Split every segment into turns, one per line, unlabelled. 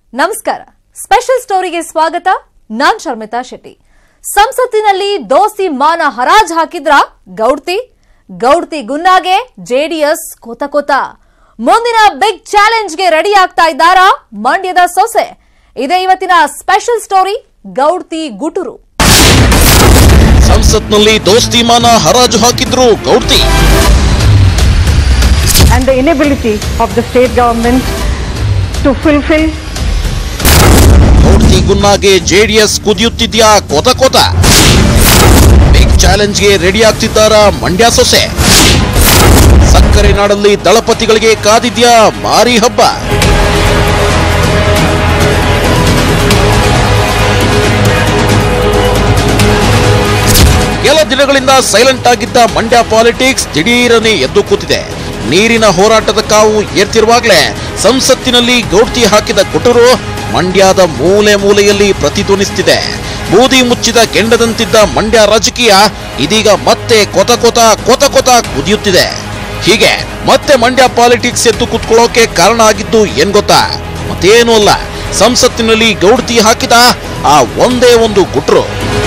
ನಮಸ್ಕಾರ ಸ್ಪೆಷಲ್ ಸ್ಟೋರಿಗೆ ಸ್ವಾಗತ ನಾನ್ ಶರ್ಮಿತಾ ಶೆಟ್ಟಿ ಸಂಸತ್ತಿನಲ್ಲಿ ದೋಸ್ತಿ ಮಾನ ಹರಾಜ್ ಹಾಕಿದ್ರ ಗೌಡ್ತಿ ಗೌಡ್ತಿ ಗುನ್ನಾಗೆ ಜೆಡಿಎಸ್ ಕೊತ ಕೊತ ಮುಂದಿನ ಬಿಗ್ ಚಾಲೆಂಜ್ಗೆ ರೆಡಿ ಆಗ್ತಾ ಇದ್ದಾರಾ ಮಂಡ್ಯದ ಸೊಸೆ ಇದೇ ಇವತ್ತಿನ ಸ್ಪೆಷಲ್ ಸ್ಟೋರಿ ಗೌಡ್ತಿ ಗುಟುರು
ಸಂಸತ್ನಲ್ಲಿ ದೋಸ್ತಿಮಾನ ಹರಾಜು ಹಾಕಿದ್ರು ಗೌಡ್ತಿ
and the inability of the state government to fulfill
ಗೌಡ್ತಿ ಗುನ್ನಾಗೆ ಜೆಡಿಎಸ್ ಕುದಿಯುತ್ತಿದ್ಯಾ ಕೊತ ಕೊತ ಬಿಗ್ ಚಾಲೆಂಜ್ಗೆ ರೆಡಿ ಆಗ್ತಿದ್ದಾರ ಮಂಡ್ಯ ಸೊಸೆ ಸಕ್ಕರೆ ನಾಡಲ್ಲಿ ದಳಪತಿಗಳಿಗೆ ಕಾದಿದ್ಯಾ ಮಾರಿ ಹಬ್ಬ ಕೆಲ ದಿನಗಳಿಂದ ಸೈಲೆಂಟ್ ಆಗಿದ್ದ ಮಂಡ್ಯ ಪಾಲಿಟಿಕ್ಸ್ ದಿಢೀರನೆ ಎದ್ದು ಕೂತಿದೆ ನೀರಿನ ಹೋರಾಟದ ಕಾವು ಏರ್ತಿರುವಾಗಲೇ ಸಂಸತ್ತಿನಲ್ಲಿ ಗೌಡ್ತಿ ಹಾಕಿದ ಕುಟುರು ಮಂಡ್ಯದ ಮೂಲೆ ಮೂಲೆಯಲ್ಲಿ ಪ್ರತಿಧ್ವನಿಸ್ತಿದೆ ಬೂದಿ ಮುಚ್ಚಿದ ಕೆಂಡದಂತಿದ್ದ ಮಂಡ್ಯ ರಾಜಕೀಯ ಇದೀಗ ಮತ್ತೆ ಕೊತ ಕೊತ ಕೊತ ಕೊತ ಕುದಿಯುತ್ತಿದೆ ಹೀಗೆ ಮತ್ತೆ ಮಂಡ್ಯ ಪಾಲಿಟಿಕ್ಸ್ ಎದ್ದು ಕುತ್ಕೊಳ್ಳೋಕೆ ಕಾರಣ ಆಗಿದ್ದು ಏನ್ ಗೊತ್ತಾ ಮತ್ತೇನೂ ಅಲ್ಲ ಸಂಸತ್ತಿನಲ್ಲಿ ಗೌಡ್ತಿ ಹಾಕಿದ ಆ ಒಂದೇ ಒಂದು ಗುಟ್ರು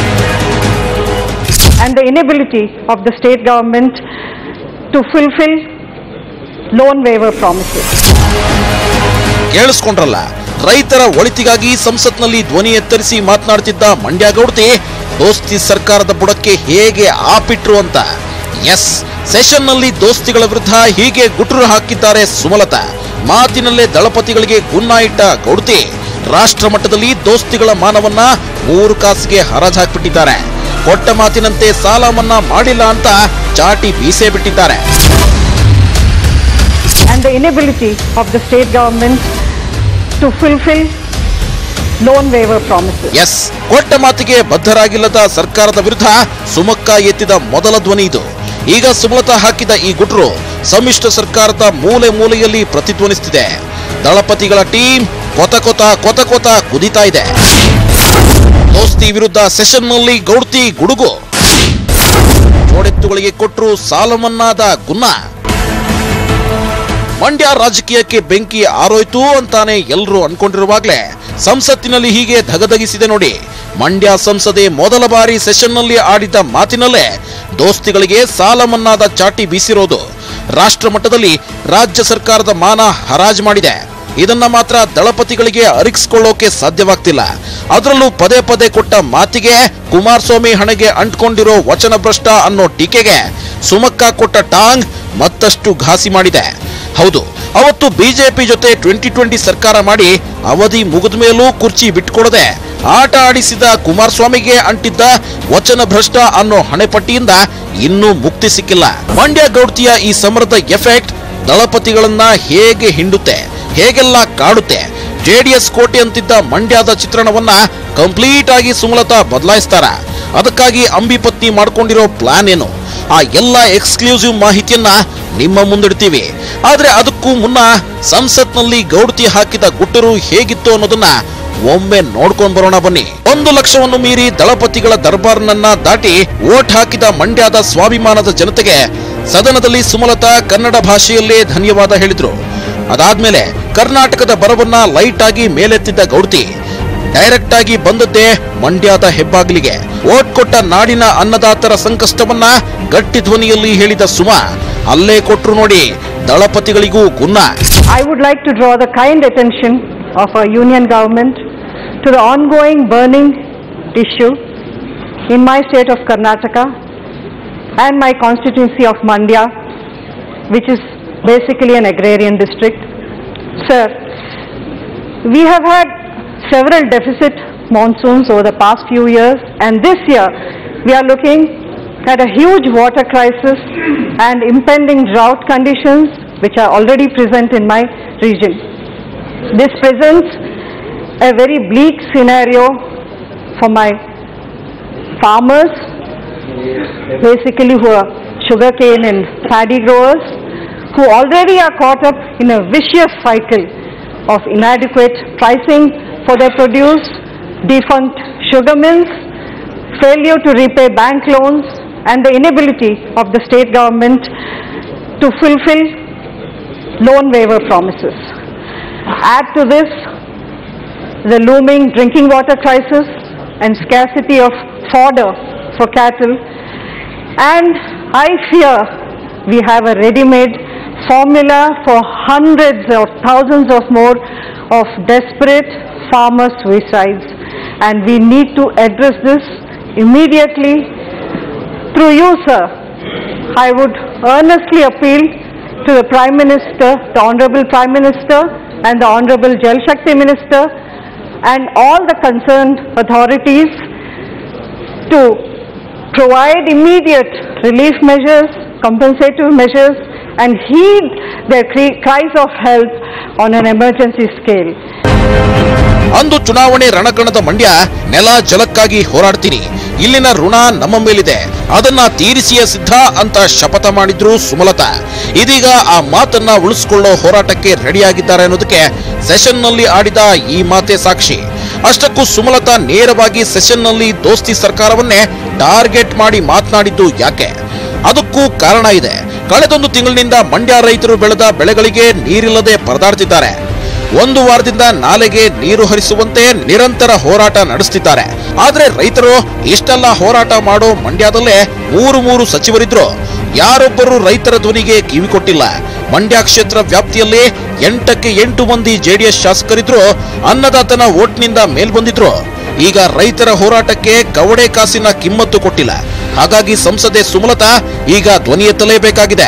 and the inability of the state government to fulfill loan waiver promises.
ಕೇಳಿಸ್ಕೊಂಡ್ರಲ್ಲ ರೈತರ ಒಳಿತಿಗಾಗಿ ಸಂಸತ್ನಲ್ಲಿ ಧ್ವನಿ ಎತ್ತರಿಸಿ ಮಾತನಾಡ್ತಿದ್ದ ಮಂಡ್ಯ ಗೌಡ್ತಿ ದೋಸ್ತಿ ಸರ್ಕಾರದ ಬುಡಕ್ಕೆ ಹೇಗೆ ಆಪಿಟ್ರು ಅಂತ ಎಸ್ ಸೆಷನ್ನಲ್ಲಿ ದೋಸ್ತಿಗಳ ವಿರುದ್ಧ ಹೀಗೆ ಗುಟ್ರು ಹಾಕಿದ್ದಾರೆ ಸುಮಲತಾ ಮಾತಿನಲ್ಲೇ ದಳಪತಿಗಳಿಗೆ ಗುನ್ನ ಇಟ್ಟ ಗೌಡ್ತಿ ರಾಷ್ಟ್ರ ಮಟ್ಟದಲ್ಲಿ ದೋಸ್ತಿಗಳ ಮಾನವನ್ನ ಮೂರು ಕಾಸಿಗೆ ಹರಾಜ್ ಹಾಕ್ಬಿಟ್ಟಿದ್ದಾರೆ ಕೊಟ್ಟ ಮಾತಿನಂತೆ ಸಾಲ ಮನ್ನಾ ಮಾಡಿಲ್ಲ ಅಂತ ಚಾಟಿ ಬೀಸೇ ಬಿಟ್ಟಿದ್ದಾರೆ
And the inability of the state government to fulfill loan waiver promises.
ಎಸ್ ಕೊಟ್ಟ ಮಾತಿಗೆ ಬದ್ಧರಾಗಿಲ್ಲದ ಸರ್ಕಾರದ ವಿರುದ್ಧ ಸುಮಕ್ಕ ಎತ್ತಿದ ಮೊದಲ ಧ್ವನಿ ಇದು ಈಗ ಸುಮಲತಾ ಹಾಕಿದ ಈ ಗುಟ್ರು ಸಮ್ಮಿಶ್ರ ಸರ್ಕಾರದ ಮೂಲೆ ಮೂಲೆಯಲ್ಲಿ ಪ್ರತಿಧ್ವನಿಸ್ತಿದೆ ದಳಪತಿಗಳ ಟೀಮ್ ಕೊತ ಕೊತ ಕೊತ ಕೊತ ಕುದಿತಾ ಇದೆ ದೋಸ್ತಿ ವಿರುದ್ಧ ಸೆಷನ್ನಲ್ಲಿ ಗೌಡ್ತಿ ಗುಡುಗು ಜೋಡೆತ್ತುಗಳಿಗೆ ಕೊಟ್ಟರು ಸಾಲ ಮನ್ನಾದ ಗುನ್ನ ಮಂಡ್ಯ ರಾಜಕೀಯಕ್ಕೆ ಬೆಂಕಿ ಆರೋಯ್ತು ಅಂತಾನೆ ಎಲ್ಲರೂ ಅನ್ಕೊಂಡಿರುವಾಗ್ಲೇ ಸಂಸತ್ತಿನಲ್ಲಿ ಹೀಗೆ ಧಗಧಗಿಸಿದೆ ನೋಡಿ ಮಂಡ್ಯ ಸಂಸದೆ ಮೊದಲ ಬಾರಿ ಸೆಷನ್ನಲ್ಲಿ ಆಡಿದ ಮಾತಿನಲ್ಲೇ ದೋಸ್ತಿಗಳಿಗೆ ಸಾಲ ಮನ್ನಾದ ಚಾಟಿ ಬೀಸಿರೋದು ರಾಷ್ಟ್ರ ಮಟ್ಟದಲ್ಲಿ ರಾಜ್ಯ ಸರ್ಕಾರದ ಮಾನ ಹರಾಜು ಮಾಡಿದೆ ಇದನ್ನ ಮಾತ್ರ ದಳಪತಿಗಳಿಗೆ ಅರಿಗಿಸ್ಕೊಳ್ಳೋಕೆ ಸಾಧ್ಯವಾಗ್ತಿಲ್ಲ ಅದರಲ್ಲೂ ಪದೇ ಪದೇ ಕೊಟ್ಟ ಮಾತಿಗೆ ಕುಮಾರಸ್ವಾಮಿ ಹಣೆಗೆ ಅಂಟ್ಕೊಂಡಿರೋ ವಚನ ಭ್ರಷ್ಟ ಅನ್ನೋ ಟೀಕೆಗೆ ಸುಮಕ್ಕ ಕೊಟ್ಟ ಟಾಂಗ್ ಮತ್ತಷ್ಟು ಘಾಸಿ ಮಾಡಿದೆ ಹೌದು ಅವತ್ತು ಬಿಜೆಪಿ ಜೊತೆ ಟ್ವೆಂಟಿ ಟ್ವೆಂಟಿ ಸರ್ಕಾರ ಮಾಡಿ ಅವಧಿ ಮುಗಿದ ಮೇಲೂ ಕುರ್ಚಿ ಬಿಟ್ಕೊಡದೆ ಆಟ ಆಡಿಸಿದ ಕುಮಾರಸ್ವಾಮಿಗೆ ಅಂಟಿದ್ದ ವಚನ ಭ್ರಷ್ಟ ಅನ್ನೋ ಹಣೆಪಟ್ಟಿಯಿಂದ ಇನ್ನೂ ಮುಕ್ತಿ ಸಿಕ್ಕಿಲ್ಲ ಮಂಡ್ಯ ಗೌಡ್ತಿಯ ಈ ಸಮರದ ಎಫೆಕ್ಟ್ ದಳಪತಿಗಳನ್ನ ಹೇಗೆ ಹಿಂಡುತ್ತೆ ಹೇಗೆಲ್ಲ ಕಾಡುತ್ತೆ ಜೆಡಿಎಸ್ ಕೋಟೆ ಅಂತಿದ್ದ ಮಂಡ್ಯದ ಚಿತ್ರಣವನ್ನ ಕಂಪ್ಲೀಟ್ ಆಗಿ ಸುಮಲತಾ ಬದಲಾಯಿಸ್ತಾರ ಅದಕ್ಕಾಗಿ ಅಂಬಿ ಪತ್ನಿ ಮಾಡ್ಕೊಂಡಿರೋ ಪ್ಲಾನ್ ಏನು ಆ ಎಲ್ಲ ಎಕ್ಸ್ಕ್ಲೂಸಿವ್ ಮಾಹಿತಿಯನ್ನ ನಿಮ್ಮ ಮುಂದಿಡ್ತೀವಿ ಆದ್ರೆ ಅದಕ್ಕೂ ಮುನ್ನ ಸಂಸತ್ನಲ್ಲಿ ಗೌಡ್ತಿ ಹಾಕಿದ ಗುಟ್ಟರು ಹೇಗಿತ್ತು ಅನ್ನೋದನ್ನ ಒಮ್ಮೆ ನೋಡ್ಕೊಂಡ್ ಬರೋಣ ಬನ್ನಿ ಒಂದು ಲಕ್ಷವನ್ನು ಮೀರಿ ದಳಪತಿಗಳ ದರ್ಬಾರ್ನನ್ನ ದಾಟಿ ವೋಟ್ ಹಾಕಿದ ಮಂಡ್ಯದ ಸ್ವಾಭಿಮಾನದ ಜನತೆಗೆ ಸದನದಲ್ಲಿ ಸುಮಲತಾ ಕನ್ನಡ ಭಾಷೆಯಲ್ಲೇ ಧನ್ಯವಾದ ಹೇಳಿದ್ರು ಅದಾದ್ಮೇಲೆ ಕರ್ನಾಟಕದ ಬರವನ್ನ ಲೈಟ್ ಆಗಿ ಮೇಲೆತ್ತಿದ್ದ ಗೌಡ್ತಿ ಡೈರೆಕ್ಟ್ ಆಗಿ ಬಂದದ್ದೇ ಮಂಡ್ಯದ ಹೆಬ್ಬಾಗಿಲಿಗೆ ಓಟ್ ಕೊಟ್ಟ ನಾಡಿನ ಅನ್ನದಾತರ ಸಂಕಷ್ಟವನ್ನ ಗಟ್ಟಿ ಧ್ವನಿಯಲ್ಲಿ ಹೇಳಿದ ಸುಮ ಅಲ್ಲೇ ಕೊಟ್ರು ನೋಡಿ ದಳಪತಿಗಳಿಗೂ ಗುನ್ನ
I would like to draw the kind attention of our union government to the ongoing burning issue in my state of Karnataka and my constituency of Mandya, which is basically an agrarian district. Sir, we have had several deficit monsoons over the past few years and this year we are looking at a huge water crisis and impending drought conditions which are already present in my region. This presents a very bleak scenario for my farmers, basically who are sugarcane and paddy growers, who already are caught up in a vicious cycle of inadequate pricing for their produce, defunct sugar mills, failure to repay bank loans, and the inability of the state government to fulfill loan waiver promises. Add to this the looming drinking water crisis and scarcity of fodder for cattle. And I fear we have a ready-made formula for hundreds or thousands of more of desperate farmer suicides. And we need to address this immediately through you, sir. I would earnestly appeal to the Prime Minister, the Honorable Prime Minister and the Honorable Jal Shakti Minister and all the concerned authorities to provide immediate relief measures, compensative measures and heed their cri- cries of help on an emergency scale.
ಅಂದು ಚುನಾವಣೆ ರಣಕಣದ ಮಂಡ್ಯ ನೆಲ ಜಲಕ್ಕಾಗಿ ಹೋರಾಡ್ತೀನಿ ಇಲ್ಲಿನ ಋಣ ನಮ್ಮ ಮೇಲಿದೆ ಅದನ್ನ ತೀರಿಸಿಯೇ ಸಿದ್ಧ ಅಂತ ಶಪಥ ಮಾಡಿದ್ರು ಸುಮಲತಾ ಇದೀಗ ಆ ಮಾತನ್ನ ಉಳಿಸಿಕೊಳ್ಳೋ ಹೋರಾಟಕ್ಕೆ ರೆಡಿಯಾಗಿದ್ದಾರೆ ಅನ್ನೋದಕ್ಕೆ ಸೆಷನ್ನಲ್ಲಿ ಆಡಿದ ಈ ಮಾತೆ ಸಾಕ್ಷಿ ಅಷ್ಟಕ್ಕೂ ಸುಮಲತಾ ನೇರವಾಗಿ ಸೆಷನ್ನಲ್ಲಿ ದೋಸ್ತಿ ಸರ್ಕಾರವನ್ನೇ ಟಾರ್ಗೆಟ್ ಮಾಡಿ ಮಾತನಾಡಿದ್ದು ಯಾಕೆ ಅದಕ್ಕೂ ಕಾರಣ ಇದೆ ಕಳೆದೊಂದು ತಿಂಗಳಿನಿಂದ ಮಂಡ್ಯ ರೈತರು ಬೆಳೆದ ಬೆಳೆಗಳಿಗೆ ನೀರಿಲ್ಲದೆ ಪರದಾಡ್ತಿದ್ದಾರೆ ಒಂದು ವಾರದಿಂದ ನಾಲೆಗೆ ನೀರು ಹರಿಸುವಂತೆ ನಿರಂತರ ಹೋರಾಟ ನಡೆಸುತ್ತಿದ್ದಾರೆ ಆದ್ರೆ ರೈತರು ಇಷ್ಟೆಲ್ಲ ಹೋರಾಟ ಮಾಡೋ ಮಂಡ್ಯದಲ್ಲೇ ಮೂರು ಮೂರು ಸಚಿವರಿದ್ರು ಯಾರೊಬ್ಬರು ರೈತರ ಧ್ವನಿಗೆ ಕಿವಿ ಕೊಟ್ಟಿಲ್ಲ ಮಂಡ್ಯ ಕ್ಷೇತ್ರ ವ್ಯಾಪ್ತಿಯಲ್ಲಿ ಎಂಟಕ್ಕೆ ಎಂಟು ಮಂದಿ ಜೆಡಿಎಸ್ ಶಾಸಕರಿದ್ರು ಅನ್ನದಾತನ ಓಟ್ನಿಂದ ಮೇಲ್ಬಂದಿದ್ರು ಈಗ ರೈತರ ಹೋರಾಟಕ್ಕೆ ಕವಡೆ ಕಾಸಿನ ಕಿಮ್ಮತ್ತು ಕೊಟ್ಟಿಲ್ಲ ಹಾಗಾಗಿ ಸಂಸದೆ ಸುಮಲತಾ ಈಗ ಧ್ವನಿ ಎತ್ತಲೇಬೇಕಾಗಿದೆ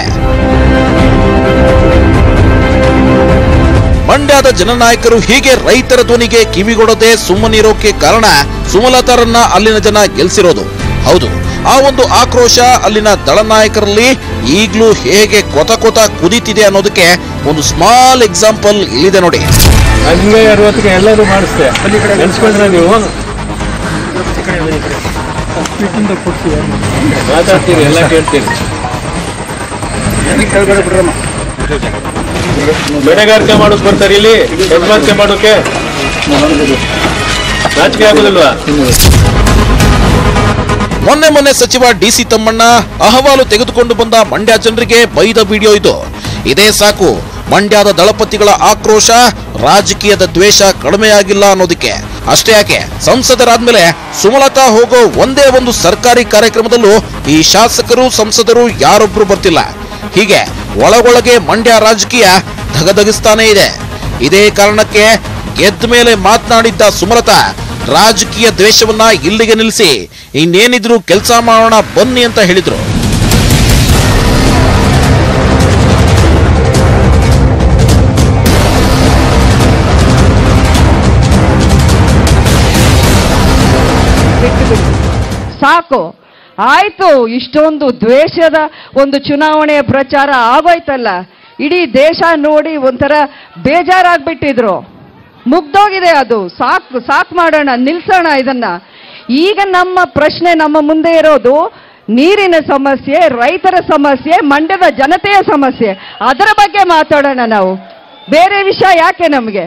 ಮಂಡ್ಯದ ಜನನಾಯಕರು ಹೀಗೆ ರೈತರ ಧ್ವನಿಗೆ ಕಿವಿಗೊಡದೆ ಸುಮ್ಮನಿರೋಕೆ ಕಾರಣ ಸುಮಲತಾರನ್ನ ಅಲ್ಲಿನ ಜನ ಗೆಲ್ಸಿರೋದು ಹೌದು ಆ ಒಂದು ಆಕ್ರೋಶ ಅಲ್ಲಿನ ದಳನಾಯಕರಲ್ಲಿ ಈಗ್ಲೂ ಹೇಗೆ ಕೊತ ಕೊತ ಕುದೀತಿದೆ ಅನ್ನೋದಕ್ಕೆ ಒಂದು ಸ್ಮಾಲ್ ಎಕ್ಸಾಂಪಲ್ ಇಲ್ಲಿದೆ ನೋಡಿ
ಹಂಗೆ ಅರವತ್ತಿಗೆ ಎಲ್ಲರೂ ಮಾಡಿಸ್ದೆ ನೆನ್ಸ್ಕೊಂಡ್ರೆ ನೀವು ಮಾತಾಡ್ತೀರಿ ಎಲ್ಲ ಕೇಳ್ತೀರಿ ಬೆಳೆಗಾರಿಕೆ ಮಾಡೋಕ್ ಬರ್ತಾರೆ ಇಲ್ಲಿ ಯಜಮಾನಿಕೆ ಮಾಡೋಕೆ ನಾಚಿಕೆ ಆಗೋದಿಲ್ವಾ
ಮೊನ್ನೆ ಮೊನ್ನೆ ಸಚಿವ ಡಿಸಿ ತಮ್ಮಣ್ಣ ಅಹವಾಲು ತೆಗೆದುಕೊಂಡು ಬಂದ ಮಂಡ್ಯ ಜನರಿಗೆ ಬೈದ ವಿಡಿಯೋ ಇದು ಇದೇ ಸಾಕು ಮಂಡ್ಯದ ದಳಪತಿಗಳ ಆಕ್ರೋಶ ರಾಜಕೀಯದ ದ್ವೇಷ ಕಡಿಮೆಯಾಗಿಲ್ಲ ಅನ್ನೋದಕ್ಕೆ ಅಷ್ಟೇ ಯಾಕೆ ಸಂಸದರಾದ್ಮೇಲೆ ಸುಮಲತಾ ಹೋಗೋ ಒಂದೇ ಒಂದು ಸರ್ಕಾರಿ ಕಾರ್ಯಕ್ರಮದಲ್ಲೂ ಈ ಶಾಸಕರು ಸಂಸದರು ಯಾರೊಬ್ರು ಬರ್ತಿಲ್ಲ ಹೀಗೆ ಒಳಗೊಳಗೆ ಮಂಡ್ಯ ರಾಜಕೀಯ ಧಗಧಗಿಸ್ತಾನೇ ಇದೆ ಇದೇ ಕಾರಣಕ್ಕೆ ಗೆದ್ದ ಮೇಲೆ ಮಾತನಾಡಿದ್ದ ಸುಮಲತಾ ರಾಜಕೀಯ ದ್ವೇಷವನ್ನ ಇಲ್ಲಿಗೆ ನಿಲ್ಲಿಸಿ ಇನ್ನೇನಿದ್ರು ಕೆಲಸ ಮಾಡೋಣ ಬನ್ನಿ ಅಂತ ಹೇಳಿದ್ರು
ಸಾಕು ಆಯ್ತು ಇಷ್ಟೊಂದು ದ್ವೇಷದ ಒಂದು ಚುನಾವಣೆಯ ಪ್ರಚಾರ ಆಗೋಯ್ತಲ್ಲ ಇಡೀ ದೇಶ ನೋಡಿ ಒಂಥರ ಬೇಜಾರಾಗ್ಬಿಟ್ಟಿದ್ರು ಮುಗ್ದೋಗಿದೆ ಅದು ಸಾಕು ಸಾಕು ಮಾಡೋಣ ನಿಲ್ಸೋಣ ಇದನ್ನ ಈಗ ನಮ್ಮ ಪ್ರಶ್ನೆ ನಮ್ಮ ಮುಂದೆ ಇರೋದು ನೀರಿನ ಸಮಸ್ಯೆ ರೈತರ ಸಮಸ್ಯೆ ಮಂಡ್ಯದ ಜನತೆಯ ಸಮಸ್ಯೆ ಅದರ ಬಗ್ಗೆ ಮಾತಾಡೋಣ ನಾವು ಬೇರೆ ವಿಷಯ ಯಾಕೆ ನಮಗೆ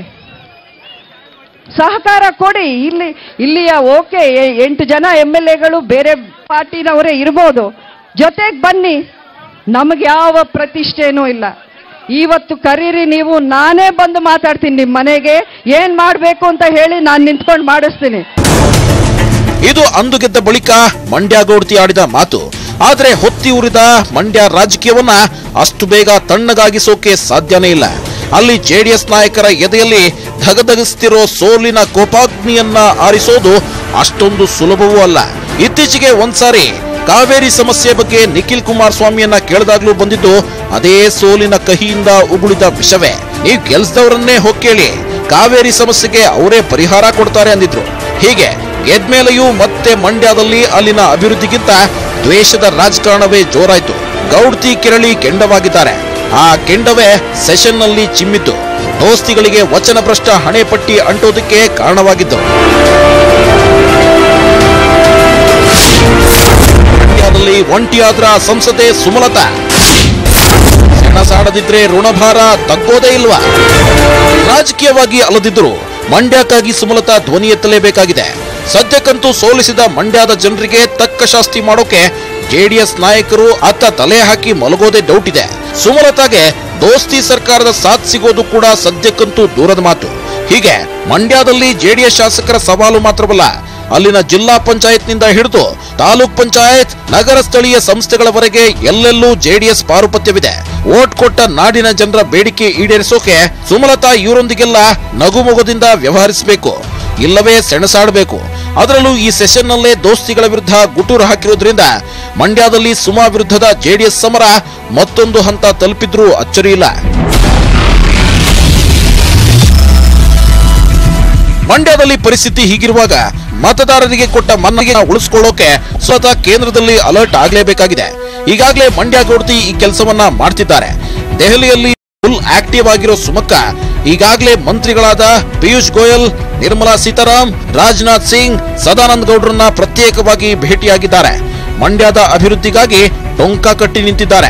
ಸಹಕಾರ ಕೊಡಿ ಇಲ್ಲಿ ಇಲ್ಲಿಯ ಓಕೆ ಎ- ಎಂಟು ಜನ ಎಮ್ ಎಲ್ ಎಗಳು ಬೇರೆ ಪಾರ್ಟಿನವರೇ ಇರ್ಬೋದು ಜೊತೆಗೆ ಬನ್ನಿ ನಮಗೆ ಯಾವ ಪ್ರತಿಷ್ಠೆನೂ ಇಲ್ಲ ಇವತ್ತು ಕರೀರಿ ನೀವು ನಾನೇ ಬಂದು ಮಾತಾಡ್ತೀನಿ ನಿಮ್ಮ ಮನೆಗೆ ಏನ್ ಮಾಡಬೇಕು ಅಂತ ಹೇಳಿ ನಾನು ನಿಂತ್ಕೊಂಡು ಮಾಡಿಸ್ತೀನಿ
ಇದು ಅಂದು ಗೆದ್ದ ಬಳಿಕ ಮಂಡ್ಯ ಗೌಡ್ತಿ ಆಡಿದ ಮಾತು ಆದ್ರೆ ಹೊತ್ತಿ ಉರಿದ ಮಂಡ್ಯ ರಾಜಕೀಯವನ್ನ ಅಷ್ಟು ಬೇಗ ತಣ್ಣಗಾಗಿಸೋಕೆ ಸಾಧ್ಯನೇ ಇಲ್ಲ ಅಲ್ಲಿ ಜೆಡಿಎಸ್ ನಾಯಕರ ಎದೆಯಲ್ಲಿ ಧಗಧಗಿಸ್ತಿರೋ ಸೋಲಿನ ಕೋಪಾಗ್ನಿಯನ್ನ ಆರಿಸೋದು ಅಷ್ಟೊಂದು ಸುಲಭವೂ ಅಲ್ಲ ಇತ್ತೀಚೆಗೆ ಒಂದ್ಸಾರಿ ಕಾವೇರಿ ಸಮಸ್ಯೆ ಬಗ್ಗೆ ನಿಖಿಲ್ ಕುಮಾರಸ್ವಾಮಿಯನ್ನ ಕೇಳಿದಾಗ್ಲೂ ಬಂದಿದ್ದು ಅದೇ ಸೋಲಿನ ಕಹಿಯಿಂದ ಉಗುಳಿದ ವಿಷವೇ ನೀವು ಗೆಲ್ಸ್ದವ್ರನ್ನೇ ಹೊಕ್ಕೇಳಿ ಕಾವೇರಿ ಸಮಸ್ಯೆಗೆ ಅವರೇ ಪರಿಹಾರ ಕೊಡ್ತಾರೆ ಅಂದಿದ್ರು ಹೀಗೆ ಗೆದ್ಮೇಲೆಯೂ ಮತ್ತೆ ಮಂಡ್ಯದಲ್ಲಿ ಅಲ್ಲಿನ ಅಭಿವೃದ್ಧಿಗಿಂತ ದ್ವೇಷದ ರಾಜಕಾರಣವೇ ಜೋರಾಯ್ತು ಗೌಡ್ತಿ ಕೆರಳಿ ಕೆಂಡವಾಗಿದ್ದಾರೆ ಆ ಕೆಂಡವೇ ಸೆಷನ್ನಲ್ಲಿ ಚಿಮ್ಮಿದ್ದು ದೋಸ್ತಿಗಳಿಗೆ ವಚನಭ್ರಷ್ಟ ಹಣೆಪಟ್ಟಿ ಅಂಟೋದಕ್ಕೆ ಕಾರಣವಾಗಿದ್ದು ಮಂಡ್ಯದಲ್ಲಿ ಒಂಟಿಯಾದ್ರ ಸಂಸದೆ ಸುಮಲತಾ ಸೆಣಸಾಡದಿದ್ರೆ ಋಣಭಾರ ತಗ್ಗೋದೇ ಇಲ್ವಾ ರಾಜಕೀಯವಾಗಿ ಅಲ್ಲದಿದ್ದರೂ ಮಂಡ್ಯಕ್ಕಾಗಿ ಸುಮಲತಾ ಧ್ವನಿ ಎತ್ತಲೇಬೇಕಾಗಿದೆ ಸದ್ಯಕ್ಕಂತೂ ಸೋಲಿಸಿದ ಮಂಡ್ಯದ ಜನರಿಗೆ ತಕ್ಕ ಶಾಸ್ತಿ ಮಾಡೋಕೆ ಜೆಡಿಎಸ್ ನಾಯಕರು ಅತ್ತ ತಲೆ ಹಾಕಿ ಮಲಗೋದೇ ಡೌಟ್ ಇದೆ ಸುಮಲತಾಗೆ ದೋಸ್ತಿ ಸರ್ಕಾರದ ಸಾಥ್ ಸಿಗೋದು ಕೂಡ ಸದ್ಯಕ್ಕಂತೂ ದೂರದ ಮಾತು ಹೀಗೆ ಮಂಡ್ಯದಲ್ಲಿ ಜೆಡಿಎಸ್ ಶಾಸಕರ ಸವಾಲು ಮಾತ್ರವಲ್ಲ ಅಲ್ಲಿನ ಜಿಲ್ಲಾ ಪಂಚಾಯತ್ನಿಂದ ಹಿಡಿದು ತಾಲೂಕ್ ಪಂಚಾಯತ್ ನಗರ ಸ್ಥಳೀಯ ಸಂಸ್ಥೆಗಳವರೆಗೆ ಎಲ್ಲೆಲ್ಲೂ ಜೆಡಿಎಸ್ ಪಾರುಪತ್ಯವಿದೆ ಓಟ್ ಕೊಟ್ಟ ನಾಡಿನ ಜನರ ಬೇಡಿಕೆ ಈಡೇರಿಸೋಕೆ ಸುಮಲತಾ ಇವರೊಂದಿಗೆಲ್ಲ ನಗುಮೊಗದಿಂದ ವ್ಯವಹರಿಸಬೇಕು ಇಲ್ಲವೇ ಸೆಣಸಾಡಬೇಕು ಅದರಲ್ಲೂ ಈ ಸೆಷನ್ನಲ್ಲೇ ದೋಸ್ತಿಗಳ ವಿರುದ್ಧ ಗುಟೂರು ಹಾಕಿರೋದ್ರಿಂದ ಮಂಡ್ಯದಲ್ಲಿ ಸುಮಾ ವಿರುದ್ಧದ ಜೆಡಿಎಸ್ ಸಮರ ಮತ್ತೊಂದು ಹಂತ ತಲುಪಿದ್ರೂ ಅಚ್ಚರಿಯಿಲ್ಲ ಮಂಡ್ಯದಲ್ಲಿ ಪರಿಸ್ಥಿತಿ ಹೀಗಿರುವಾಗ ಮತದಾರರಿಗೆ ಕೊಟ್ಟ ಮನ್ನಗೆ ಉಳಿಸ್ಕೊಳ್ಳೋಕೆ ಸ್ವತಃ ಕೇಂದ್ರದಲ್ಲಿ ಅಲರ್ಟ್ ಆಗಲೇಬೇಕಾಗಿದೆ ಈಗಾಗಲೇ ಮಂಡ್ಯ ಗೌಡತಿ ಈ ಕೆಲಸವನ್ನ ಮಾಡ್ತಿದ್ದಾರೆ ದೆಹಲಿಯಲ್ಲಿ ಫುಲ್ ಆಕ್ಟಿವ್ ಆಗಿರೋ ಸುಮಕ್ಕ ಈಗಾಗಲೇ ಮಂತ್ರಿಗಳಾದ ಪಿಯೂಷ್ ಗೋಯಲ್ ನಿರ್ಮಲಾ ಸೀತಾರಾಮ್ ರಾಜನಾಥ್ ಸಿಂಗ್ ಸದಾನಂದ ಗೌಡ್ರನ್ನ ಪ್ರತ್ಯೇಕವಾಗಿ ಭೇಟಿಯಾಗಿದ್ದಾರೆ ಮಂಡ್ಯದ ಅಭಿವೃದ್ಧಿಗಾಗಿ ಟೊಂಕ ಕಟ್ಟಿ ನಿಂತಿದ್ದಾರೆ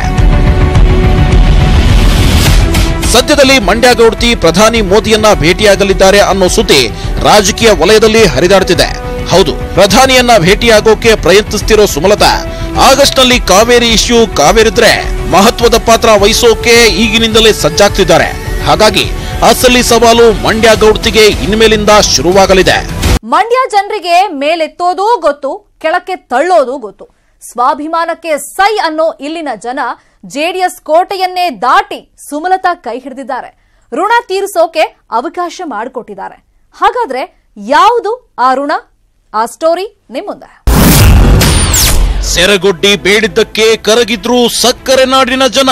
ಸದ್ಯದಲ್ಲಿ ಮಂಡ್ಯ ಗೌಡ್ತಿ ಪ್ರಧಾನಿ ಮೋದಿಯನ್ನ ಭೇಟಿಯಾಗಲಿದ್ದಾರೆ ಅನ್ನೋ ಸುದ್ದಿ ರಾಜಕೀಯ ವಲಯದಲ್ಲಿ ಹರಿದಾಡ್ತಿದೆ ಹೌದು ಪ್ರಧಾನಿಯನ್ನ ಭೇಟಿಯಾಗೋಕೆ ಪ್ರಯತ್ನಿಸ್ತಿರೋ ಸುಮಲತಾ ಆಗಸ್ಟ್ನಲ್ಲಿ ಕಾವೇರಿ ಇಶ್ಯೂ ಕಾವೇರಿದ್ರೆ ಮಹತ್ವದ ಪಾತ್ರ ವಹಿಸೋಕೆ ಈಗಿನಿಂದಲೇ ಸಜ್ಜಾಗ್ತಿದ್ದಾರೆ ಹಾಗಾಗಿ ಅಸಲಿ ಸವಾಲು ಮಂಡ್ಯ ಗೌಡ್ತಿಗೆ ಇನ್ಮೇಲಿಂದ ಶುರುವಾಗಲಿದೆ
ಮಂಡ್ಯ ಜನರಿಗೆ ಮೇಲೆತ್ತೋದೂ ಗೊತ್ತು ಕೆಳಕ್ಕೆ ತಳ್ಳೋದು ಗೊತ್ತು ಸ್ವಾಭಿಮಾನಕ್ಕೆ ಸೈ ಅನ್ನೋ ಇಲ್ಲಿನ ಜನ ಜೆಡಿಎಸ್ ಕೋಟೆಯನ್ನೇ ದಾಟಿ ಸುಮಲತಾ ಕೈ ಹಿಡಿದಿದ್ದಾರೆ ಋಣ ತೀರಿಸೋಕೆ ಅವಕಾಶ ಮಾಡಿಕೊಟ್ಟಿದ್ದಾರೆ ಹಾಗಾದ್ರೆ ಯಾವುದು ಆ ಋಣ ಆ ಸ್ಟೋರಿ ನಿಮ್ಮುಂದೆ
ಸೆರಗೊಡ್ಡಿ ಬೇಡಿದ್ದಕ್ಕೆ ಕರಗಿದ್ರು ಸಕ್ಕರೆ ನಾಡಿನ ಜನ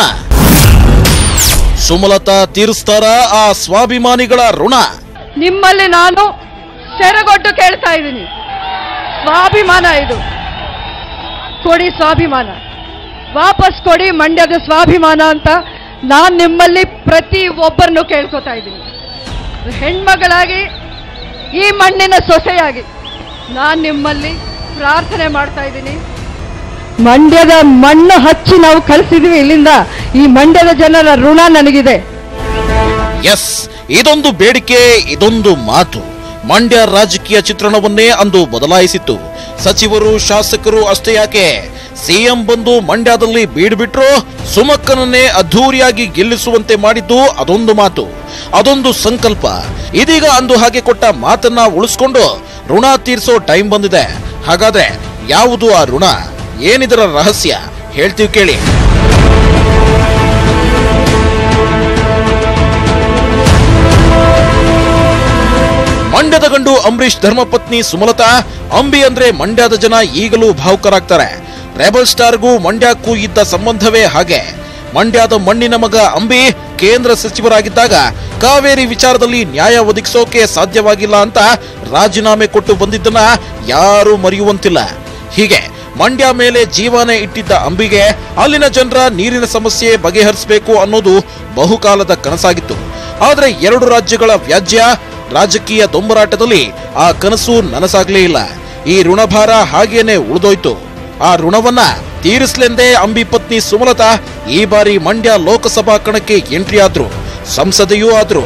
ಸುಮಲತಾ ತೀರಿಸ್ತಾರ ಆ ಸ್ವಾಭಿಮಾನಿಗಳ ಋಣ
ನಿಮ್ಮಲ್ಲಿ ನಾನು ಸೆರಗೊಟ್ಟು ಕೇಳ್ತಾ ಇದ್ದೀನಿ ಸ್ವಾಭಿಮಾನ ಇದು ಕೊಡಿ ಸ್ವಾಭಿಮಾನ ವಾಪಸ್ ಕೊಡಿ ಮಂಡ್ಯದ ಸ್ವಾಭಿಮಾನ ಅಂತ ನಾನು ನಿಮ್ಮಲ್ಲಿ ಪ್ರತಿ ಒಬ್ಬರನ್ನು ಕೇಳ್ಕೊತಾ ಇದ್ದೀನಿ ಹೆಣ್ಮಗಳಾಗಿ ಈ ಮಣ್ಣಿನ ಸೊಸೆಯಾಗಿ ನಾನು ನಿಮ್ಮಲ್ಲಿ ಪ್ರಾರ್ಥನೆ ಮಾಡ್ತಾ ಇದ್ದೀನಿ ಮಂಡ್ಯದ ಮಣ್ಣು ಹಚ್ಚಿ ನಾವು ಕಳಿಸಿದ್ವಿ ಇಲ್ಲಿಂದ ಈ ಮಂಡ್ಯದ ಜನರ ಋಣ ನನಗಿದೆ
ಎಸ್ ಇದೊಂದು ಬೇಡಿಕೆ ಇದೊಂದು ಮಾತು ಮಂಡ್ಯ ರಾಜಕೀಯ ಚಿತ್ರಣವನ್ನೇ ಅಂದು ಬದಲಾಯಿಸಿತ್ತು ಸಚಿವರು ಶಾಸಕರು ಅಷ್ಟೇ ಯಾಕೆ ಸಿಎಂ ಬಂದು ಮಂಡ್ಯದಲ್ಲಿ ಬೀಡ್ಬಿಟ್ರು ಸುಮಕ್ಕನನ್ನೇ ಅದ್ಧೂರಿಯಾಗಿ ಗೆಲ್ಲಿಸುವಂತೆ ಮಾಡಿದ್ದು ಅದೊಂದು ಮಾತು ಅದೊಂದು ಸಂಕಲ್ಪ ಇದೀಗ ಅಂದು ಹಾಗೆ ಕೊಟ್ಟ ಮಾತನ್ನ ಉಳಿಸ್ಕೊಂಡು ಋಣ ತೀರಿಸೋ ಟೈಮ್ ಬಂದಿದೆ ಹಾಗಾದ್ರೆ ಯಾವುದು ಆ ಋಣ ಏನಿದರ ರಹಸ್ಯ ಹೇಳ್ತೀವಿ ಕೇಳಿ ಮಂಡ್ಯದ ಗಂಡು ಅಂಬರೀಷ್ ಧರ್ಮಪತ್ನಿ ಸುಮಲತಾ ಅಂಬಿ ಅಂದ್ರೆ ಮಂಡ್ಯದ ಜನ ಈಗಲೂ ಭಾವುಕರಾಗ್ತಾರೆ ರೆಬಲ್ ಸ್ಟಾರ್ಗೂ ಮಂಡ್ಯಕ್ಕೂ ಇದ್ದ ಸಂಬಂಧವೇ ಹಾಗೆ ಮಂಡ್ಯದ ಮಣ್ಣಿನ ಮಗ ಅಂಬಿ ಕೇಂದ್ರ ಸಚಿವರಾಗಿದ್ದಾಗ ಕಾವೇರಿ ವಿಚಾರದಲ್ಲಿ ನ್ಯಾಯ ಒದಗಿಸೋಕೆ ಸಾಧ್ಯವಾಗಿಲ್ಲ ಅಂತ ರಾಜೀನಾಮೆ ಕೊಟ್ಟು ಬಂದಿದ್ದನ್ನ ಯಾರೂ ಮರೆಯುವಂತಿಲ್ಲ ಹೀಗೆ ಮಂಡ್ಯ ಮೇಲೆ ಜೀವನ ಇಟ್ಟಿದ್ದ ಅಂಬಿಗೆ ಅಲ್ಲಿನ ಜನರ ನೀರಿನ ಸಮಸ್ಯೆ ಬಗೆಹರಿಸಬೇಕು ಅನ್ನೋದು ಬಹುಕಾಲದ ಕನಸಾಗಿತ್ತು ಆದರೆ ಎರಡು ರಾಜ್ಯಗಳ ವ್ಯಾಜ್ಯ ರಾಜಕೀಯ ದೊಂಬರಾಟದಲ್ಲಿ ಆ ಕನಸು ನನಸಾಗ್ಲೇ ಇಲ್ಲ ಈ ಋಣಭಾರ ಹಾಗೇನೆ ಉಳಿದೋಯ್ತು ಆ ಋಣವನ್ನ ತೀರಿಸ್ಲೆಂದೇ ಅಂಬಿ ಪತ್ನಿ ಸುಮಲತಾ ಈ ಬಾರಿ ಮಂಡ್ಯ ಲೋಕಸಭಾ ಕಣಕ್ಕೆ ಎಂಟ್ರಿ ಆದ್ರು ಸಂಸದೆಯೂ ಆದ್ರು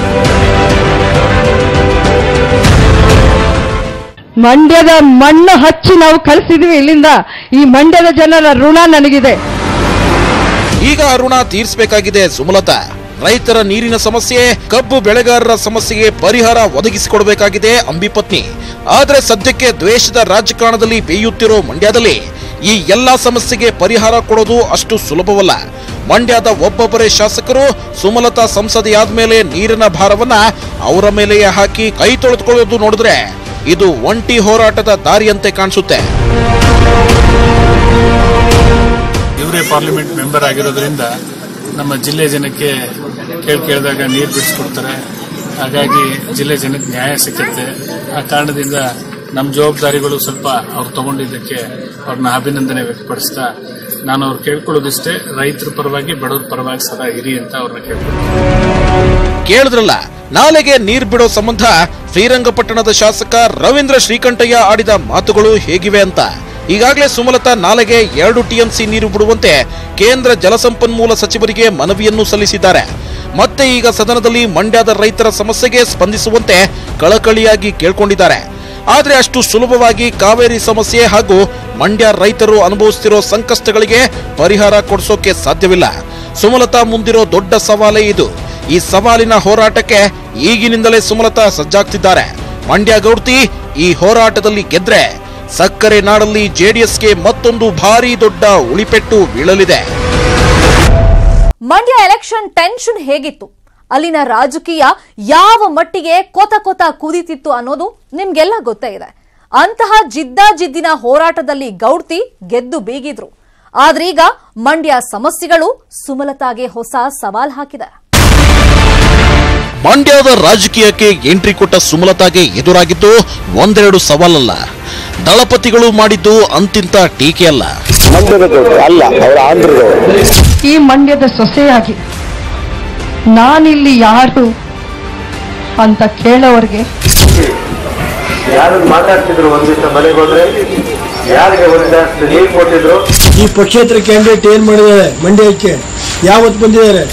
ಮಂಡ್ಯದ ಮಣ್ಣು ಹಚ್ಚಿ ನಾವು ಕಳಿಸಿದ್ವಿ ಇಲ್ಲಿಂದ ಈ ಮಂಡ್ಯದ ಜನರ ಋಣ ನನಗಿದೆ
ಈಗ ಆ ಋಣ ತೀರಿಸಬೇಕಾಗಿದೆ ಸುಮಲತಾ ರೈತರ ನೀರಿನ ಸಮಸ್ಯೆ ಕಬ್ಬು ಬೆಳೆಗಾರರ ಸಮಸ್ಯೆಗೆ ಪರಿಹಾರ ಒದಗಿಸಿಕೊಡಬೇಕಾಗಿದೆ ಅಂಬಿಪತ್ನಿ ಆದ್ರೆ ಸದ್ಯಕ್ಕೆ ದ್ವೇಷದ ರಾಜಕಾರಣದಲ್ಲಿ ಬೇಯುತ್ತಿರೋ ಮಂಡ್ಯದಲ್ಲಿ ಈ ಎಲ್ಲಾ ಸಮಸ್ಯೆಗೆ ಪರಿಹಾರ ಕೊಡೋದು ಅಷ್ಟು ಸುಲಭವಲ್ಲ ಮಂಡ್ಯದ ಒಬ್ಬೊಬ್ಬರೇ ಶಾಸಕರು ಸುಮಲತಾ ಸಂಸದೆಯಾದ ಮೇಲೆ ನೀರಿನ ಭಾರವನ್ನ ಅವರ ಮೇಲೆಯೇ ಹಾಕಿ ಕೈ ತೊಳೆದುಕೊಳ್ಳೋದು ನೋಡಿದ್ರೆ ಇದು ಒಂಟಿ ಹೋರಾಟದ ದಾರಿಯಂತೆ ಕಾಣಿಸುತ್ತೆ
ಇವರೇ ಪಾರ್ಲಿಮೆಂಟ್ ಮೆಂಬರ್ ಆಗಿರೋದ್ರಿಂದ ನಮ್ಮ ಜಿಲ್ಲೆ ಜನಕ್ಕೆ ಕೇಳಿ ಕೇಳಿದಾಗ ನೀರು ಬಿಡಿಸ್ಕೊಡ್ತಾರೆ ಹಾಗಾಗಿ ಜಿಲ್ಲೆ ಜನಕ್ಕೆ ನ್ಯಾಯ ಸಿಕ್ಕತ್ತೆ ಆ ಕಾರಣದಿಂದ ನಮ್ಮ ಜವಾಬ್ದಾರಿಗಳು ಸ್ವಲ್ಪ ಅವ್ರು ತಗೊಂಡಿದ್ದಕ್ಕೆ ಅವ್ರನ್ನ ಅಭಿನಂದನೆ ವ್ಯಕ್ತಪಡಿಸ್ತಾ ನಾನು ಅವ್ರು ಕೇಳ್ಕೊಳ್ಳೋದಿಷ್ಟೇ ರೈತರ ಪರವಾಗಿ ಬಡವರ ಪರವಾಗಿ ಸದಾ ಇರಿ ಅಂತ ಅವ್ರನ್ನ ಕೇಳ್ಕೊಳ್ತೀನಿ
ಕೇಳಿದ್ರಲ್ಲ ನಾಲೆಗೆ ನೀರ್ ಬಿಡೋ ಸಂಬಂಧ ಶ್ರೀರಂಗಪಟ್ಟಣದ ಶಾಸಕ ರವೀಂದ್ರ ಶ್ರೀಕಂಠಯ್ಯ ಆಡಿದ ಮಾತುಗಳು ಹೇಗಿವೆ ಅಂತ ಈಗಾಗಲೇ ಸುಮಲತಾ ನಾಲೆಗೆ ಎರಡು ಟಿಎಂಸಿ ನೀರು ಬಿಡುವಂತೆ ಕೇಂದ್ರ ಜಲಸಂಪನ್ಮೂಲ ಸಚಿವರಿಗೆ ಮನವಿಯನ್ನು ಸಲ್ಲಿಸಿದ್ದಾರೆ ಮತ್ತೆ ಈಗ ಸದನದಲ್ಲಿ ಮಂಡ್ಯದ ರೈತರ ಸಮಸ್ಯೆಗೆ ಸ್ಪಂದಿಸುವಂತೆ ಕಳಕಳಿಯಾಗಿ ಕೇಳ್ಕೊಂಡಿದ್ದಾರೆ ಆದ್ರೆ ಅಷ್ಟು ಸುಲಭವಾಗಿ ಕಾವೇರಿ ಸಮಸ್ಯೆ ಹಾಗೂ ಮಂಡ್ಯ ರೈತರು ಅನುಭವಿಸುತ್ತಿರೋ ಸಂಕಷ್ಟಗಳಿಗೆ ಪರಿಹಾರ ಕೊಡಿಸೋಕೆ ಸಾಧ್ಯವಿಲ್ಲ ಸುಮಲತಾ ಮುಂದಿರೋ ದೊಡ್ಡ ಸವಾಲೇ ಇದು ಈ ಸವಾಲಿನ ಹೋರಾಟಕ್ಕೆ ಈಗಿನಿಂದಲೇ ಸುಮಲತಾ ಸಜ್ಜಾಗ್ತಿದ್ದಾರೆ ಮಂಡ್ಯ ಗೌಡ್ತಿ ಈ ಹೋರಾಟದಲ್ಲಿ ಗೆದ್ರೆ ಸಕ್ಕರೆ ನಾಡಲ್ಲಿ ಜೆಡಿಎಸ್ಗೆ ಮತ್ತೊಂದು ಭಾರಿ ದೊಡ್ಡ ಉಳಿಪೆಟ್ಟು ಬೀಳಲಿದೆ
ಮಂಡ್ಯ ಎಲೆಕ್ಷನ್ ಟೆನ್ಷನ್ ಹೇಗಿತ್ತು ಅಲ್ಲಿನ ರಾಜಕೀಯ ಯಾವ ಮಟ್ಟಿಗೆ ಕೊತ ಕೊತ ಕುದಿತಿತ್ತು ಅನ್ನೋದು ನಿಮ್ಗೆಲ್ಲ ಗೊತ್ತೇ ಇದೆ ಅಂತಹ ಜಿದ್ದಾಜಿದ್ದಿನ ಹೋರಾಟದಲ್ಲಿ ಗೌಡ್ತಿ ಗೆದ್ದು ಬೀಗಿದ್ರು ಆದ್ರೀಗ ಮಂಡ್ಯ ಸಮಸ್ಯೆಗಳು ಸುಮಲತಾಗೆ ಹೊಸ ಸವಾಲ್ ಹಾಕಿದೆ
ಮಂಡ್ಯದ ರಾಜಕೀಯಕ್ಕೆ ಎಂಟ್ರಿ ಕೊಟ್ಟ ಸುಮಲತಾಗೆ ಎದುರಾಗಿದ್ದು ಒಂದೆರಡು ಸವಾಲಲ್ಲ ದಳಪತಿಗಳು ಮಾಡಿದ್ದು ಅಂತಿಂತ ಟೀಕೆ ಅಲ್ಲ
ಮಂಡ್ಯದ ಗೌಡ್ರು ಅಲ್ಲ ಅವರ ಆಂಧ್ರದವರು
ಈ ಮಂಡ್ಯದ ಸೊಸೆಯಾಗಿ ನಾನಿಲ್ಲಿ ಯಾರು ಅಂತ ಕೇಳೋರ್ಗೆ
ಯಾರು ಮಾತಾಡ್ತಿದ್ರು ಒಂದ್ ದಿವಸ ಮನೆಗೆ ಹೋದ್ರೆ ಯಾರಿಗೆ ಒಂದಷ್ಟು ನೀರು ಕೊಟ್ಟಿದ್ರು
ಈ ಪಕ್ಷೇತರ ಕ್ಯಾಂಡಿಡೇಟ್ ಏನ್ ಮಾಡಿದ್ದಾರೆ ಮಂಡ್ಯಕ್ಕೆ ಯಾವತ್ತು ಬಂದಿದ್ದಾರೆ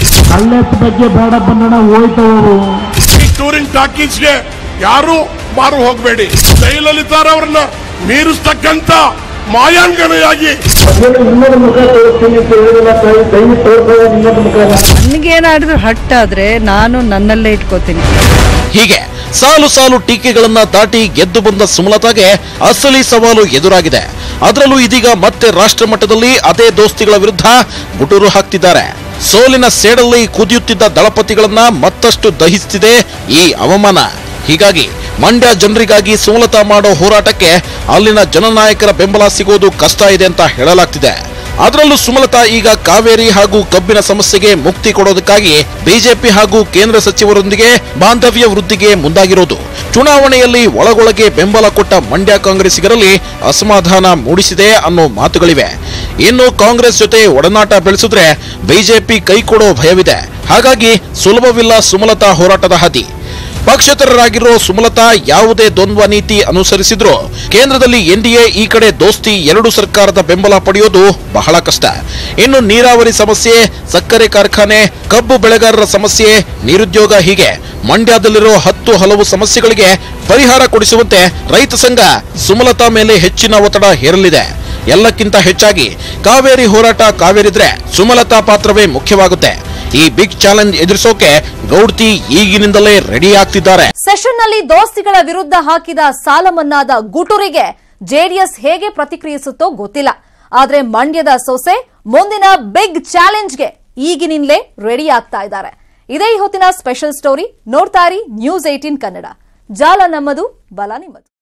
ಈ ಟೂರಿಂಗ್ ಟಾಕೀಸ್ಗೆ ಯಾರು ಮಾರು ಹೋಗಬೇಡಿ ಜಯಲಲಿತಾರವ್ರನ್ನ ಮೀರಿಸ್ತಕ್ಕಂತ ಮಾಯಾಂಗನೆಯಾಗಿ
ಇನ್ನೊಂದು ಮುಖ ತೋರಿಸ್ತೀನಿ ಅಂತ ಹೇಳಿದಿಲ್ಲ ತಾಯಿ ದಯವಿಟ್ಟು ತೋರ್ಕೊಳ್ಳಿ ಇನ್ನೊಂದು ಮುಖ
ನನಗೇನಾದ್ರೂ ಹಟ್ಟಾದ್ರೆ ನಾನು ನನ್ನಲ್ಲೇ ಇಟ್ಕೋತೀನಿ
ಹೀಗೆ ಸಾಲು ಸಾಲು ಟೀಕೆಗಳನ್ನ ದಾಟಿ ಗೆದ್ದು ಬಂದ ಸುಮಲತಾಗೆ ಅಸಲಿ ಸವಾಲು ಎದುರಾಗಿದೆ ಅದರಲ್ಲೂ ಇದೀಗ ಮತ್ತೆ ರಾಷ್ಟ್ರ ಮಟ್ಟದಲ್ಲಿ ಅದೇ ದೋಸ್ತಿಗಳ ವಿರುದ್ಧ ಗುಟುರು ಹಾಕ್ತಿದ್ದಾರೆ ಸೋಲಿನ ಸೇಡಲ್ಲಿ ಕುದಿಯುತ್ತಿದ್ದ ದಳಪತಿಗಳನ್ನ ಮತ್ತಷ್ಟು ದಹಿಸ್ತಿದೆ ಈ ಅವಮಾನ ಹೀಗಾಗಿ ಮಂಡ್ಯ ಜನರಿಗಾಗಿ ಸುಮಲತಾ ಮಾಡೋ ಹೋರಾಟಕ್ಕೆ ಅಲ್ಲಿನ ಜನನಾಯಕರ ಬೆಂಬಲ ಸಿಗೋದು ಕಷ್ಟ ಇದೆ ಅಂತ ಹೇಳಲಾಗ್ತಿದೆ ಅದರಲ್ಲೂ ಸುಮಲತಾ ಈಗ ಕಾವೇರಿ ಹಾಗೂ ಕಬ್ಬಿನ ಸಮಸ್ಯೆಗೆ ಮುಕ್ತಿ ಕೊಡೋದಕ್ಕಾಗಿ ಬಿಜೆಪಿ ಹಾಗೂ ಕೇಂದ್ರ ಸಚಿವರೊಂದಿಗೆ ಬಾಂಧವ್ಯ ವೃದ್ಧಿಗೆ ಮುಂದಾಗಿರೋದು ಚುನಾವಣೆಯಲ್ಲಿ ಒಳಗೊಳಗೆ ಬೆಂಬಲ ಕೊಟ್ಟ ಮಂಡ್ಯ ಕಾಂಗ್ರೆಸ್ಸಿಗರಲ್ಲಿ ಅಸಮಾಧಾನ ಮೂಡಿಸಿದೆ ಅನ್ನೋ ಮಾತುಗಳಿವೆ ಇನ್ನು ಕಾಂಗ್ರೆಸ್ ಜೊತೆ ಒಡನಾಟ ಬೆಳೆಸಿದ್ರೆ ಬಿಜೆಪಿ ಕೈಕೊಡೋ ಭಯವಿದೆ ಹಾಗಾಗಿ ಸುಲಭವಿಲ್ಲ ಸುಮಲತಾ ಹೋರಾಟದ ಹಾದಿ ಪಕ್ಷೇತರರಾಗಿರೋ ಸುಮಲತಾ ಯಾವುದೇ ದ್ವಂದ್ವ ನೀತಿ ಅನುಸರಿಸಿದ್ರು ಕೇಂದ್ರದಲ್ಲಿ ಎನ್ಡಿಎ ಈ ಕಡೆ ದೋಸ್ತಿ ಎರಡು ಸರ್ಕಾರದ ಬೆಂಬಲ ಪಡೆಯೋದು ಬಹಳ ಕಷ್ಟ ಇನ್ನು ನೀರಾವರಿ ಸಮಸ್ಯೆ ಸಕ್ಕರೆ ಕಾರ್ಖಾನೆ ಕಬ್ಬು ಬೆಳೆಗಾರರ ಸಮಸ್ಯೆ ನಿರುದ್ಯೋಗ ಹೀಗೆ ಮಂಡ್ಯದಲ್ಲಿರೋ ಹತ್ತು ಹಲವು ಸಮಸ್ಯೆಗಳಿಗೆ ಪರಿಹಾರ ಕೊಡಿಸುವಂತೆ ರೈತ ಸಂಘ ಸುಮಲತಾ ಮೇಲೆ ಹೆಚ್ಚಿನ ಒತ್ತಡ ಹೇರಲಿದೆ ಎಲ್ಲಕ್ಕಿಂತ ಹೆಚ್ಚಾಗಿ ಕಾವೇರಿ ಹೋರಾಟ ಕಾವೇರಿದ್ರೆ ಸುಮಲತಾ ಪಾತ್ರವೇ ಮುಖ್ಯವಾಗುತ್ತೆ ಈ ಬಿಗ್ ಚಾಲೆಂಜ್ ಎದುರಿಸೋಕೆ ಗೌಡ್ತಿ ಈಗಿನಿಂದಲೇ ರೆಡಿ ಆಗ್ತಿದ್ದಾರೆ
ಸೆಷನ್ನಲ್ಲಿ ದೋಸ್ತಿಗಳ ವಿರುದ್ಧ ಹಾಕಿದ ಸಾಲ ಮನ್ನಾದ ಗುಟುರಿಗೆ ಜೆಡಿಎಸ್ ಹೇಗೆ ಪ್ರತಿಕ್ರಿಯಿಸುತ್ತೋ ಗೊತ್ತಿಲ್ಲ ಆದ್ರೆ ಮಂಡ್ಯದ ಸೊಸೆ ಮುಂದಿನ ಬಿಗ್ ಚಾಲೆಂಜ್ಗೆ ಈಗಿನಿಂದಲೇ ರೆಡಿ ಆಗ್ತಾ ಇದ್ದಾರೆ ಇದೇ ಈ ಹೊತ್ತಿನ ಸ್ಪೆಷಲ್ ಸ್ಟೋರಿ ನೋಡ್ತಾರಿ ನ್ಯೂಸ್ ಏಟೀನ್ ಕನ್ನಡ ಜಾಲ ನಮ್ಮದು ಬಲ ನಿಮ್ಮದು